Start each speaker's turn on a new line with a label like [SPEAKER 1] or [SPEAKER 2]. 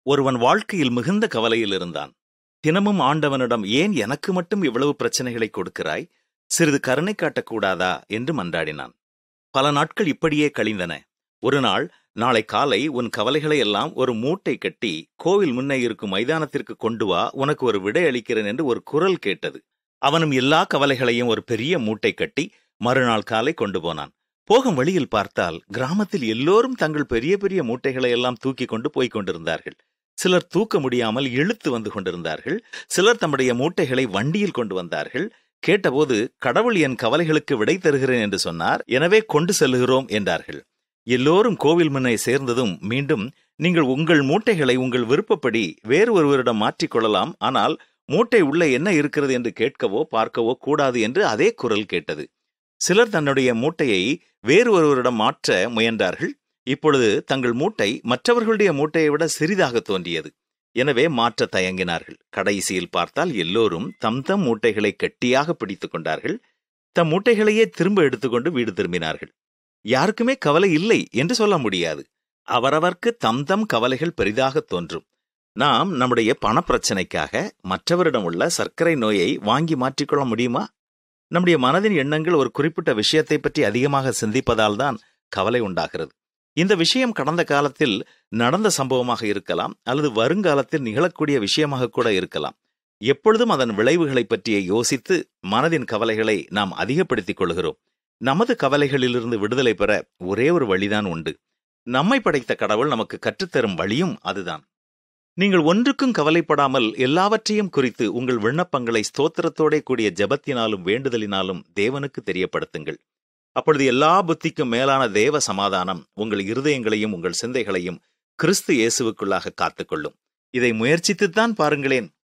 [SPEAKER 1] ஒருவன் வாழ்க்கையில் மிகுந்த கவலையில் இருந்தான் தினமும் ஆண்டவனிடம் ஏன் எனக்கு மட்டும் இவ்வளவு பிரச்சனைகளை கொடுக்கிறாய் சிறிது கருணை காட்டக்கூடாதா என்று மன்றாடினான் பல நாட்கள் இப்படியே கழிந்தன ஒரு நாள் நாளை காலை உன் கவலைகளை எல்லாம் ஒரு மூட்டை கட்டி கோவில் முன்னே இருக்கும் மைதானத்திற்கு கொண்டு வா உனக்கு ஒரு விடை அளிக்கிறேன் என்று ஒரு குரல் கேட்டது அவனும் எல்லா கவலைகளையும் ஒரு பெரிய மூட்டை கட்டி மறுநாள் காலை கொண்டு போனான் போகும் வழியில் பார்த்தால் கிராமத்தில் எல்லோரும் தங்கள் பெரிய பெரிய மூட்டைகளை எல்லாம் தூக்கி கொண்டு போய்க் கொண்டிருந்தார்கள் சிலர் தூக்க முடியாமல் இழுத்து வந்து கொண்டிருந்தார்கள் சிலர் தம்முடைய மூட்டைகளை வண்டியில் கொண்டு வந்தார்கள் கேட்டபோது கடவுள் என் கவலைகளுக்கு விடை தருகிறேன் என்று சொன்னார் எனவே கொண்டு செல்லுகிறோம் என்றார்கள் எல்லோரும் கோவில் முன்னே சேர்ந்ததும் மீண்டும் நீங்கள் உங்கள் மூட்டைகளை உங்கள் விருப்பப்படி வேறு ஒருவரிடம் மாற்றிக்கொள்ளலாம் ஆனால் மூட்டை உள்ளே என்ன இருக்கிறது என்று கேட்கவோ பார்க்கவோ கூடாது என்று அதே குரல் கேட்டது சிலர் தன்னுடைய மூட்டையை வேறு ஒருவரிடம் மாற்ற முயன்றார்கள் இப்பொழுது தங்கள் மூட்டை மற்றவர்களுடைய மூட்டையை விட சிறிதாக தோன்றியது எனவே மாற்ற தயங்கினார்கள் கடைசியில் பார்த்தால் எல்லோரும் தம் தம் மூட்டைகளை கெட்டியாக பிடித்துக் கொண்டார்கள் தம் மூட்டைகளையே திரும்ப எடுத்துக்கொண்டு வீடு திரும்பினார்கள் யாருக்குமே கவலை இல்லை என்று சொல்ல முடியாது அவரவர்க்கு தம் தம் கவலைகள் பெரிதாக தோன்றும் நாம் நம்முடைய பணப்பிரச்சனைக்காக மற்றவரிடம் உள்ள சர்க்கரை நோயை வாங்கி மாற்றிக்கொள்ள முடியுமா நம்முடைய மனதின் எண்ணங்கள் ஒரு குறிப்பிட்ட விஷயத்தை பற்றி அதிகமாக சிந்திப்பதால் தான் கவலை உண்டாகிறது இந்த விஷயம் கடந்த காலத்தில் நடந்த சம்பவமாக இருக்கலாம் அல்லது வருங்காலத்தில் நிகழக்கூடிய விஷயமாக கூட இருக்கலாம் எப்பொழுதும் அதன் விளைவுகளை பற்றிய யோசித்து மனதின் கவலைகளை நாம் அதிகப்படுத்திக் கொள்கிறோம் நமது கவலைகளிலிருந்து விடுதலை பெற ஒரே ஒரு வழிதான் உண்டு நம்மை படைத்த கடவுள் நமக்கு கற்றுத்தரும் வழியும் அதுதான் நீங்கள் ஒன்றுக்கும் கவலைப்படாமல் எல்லாவற்றையும் குறித்து உங்கள் விண்ணப்பங்களை ஸ்தோத்திரத்தோட கூடிய ஜபத்தினாலும் வேண்டுதலினாலும் தேவனுக்கு தெரியப்படுத்துங்கள் அப்பொழுது எல்லா புத்திக்கும் மேலான தேவ சமாதானம் உங்கள் இருதயங்களையும் உங்கள் சிந்தைகளையும் கிறிஸ்து இயேசுவுக்குள்ளாக காத்துக்கொள்ளும் இதை முயற்சித்துத்தான் பாருங்களேன்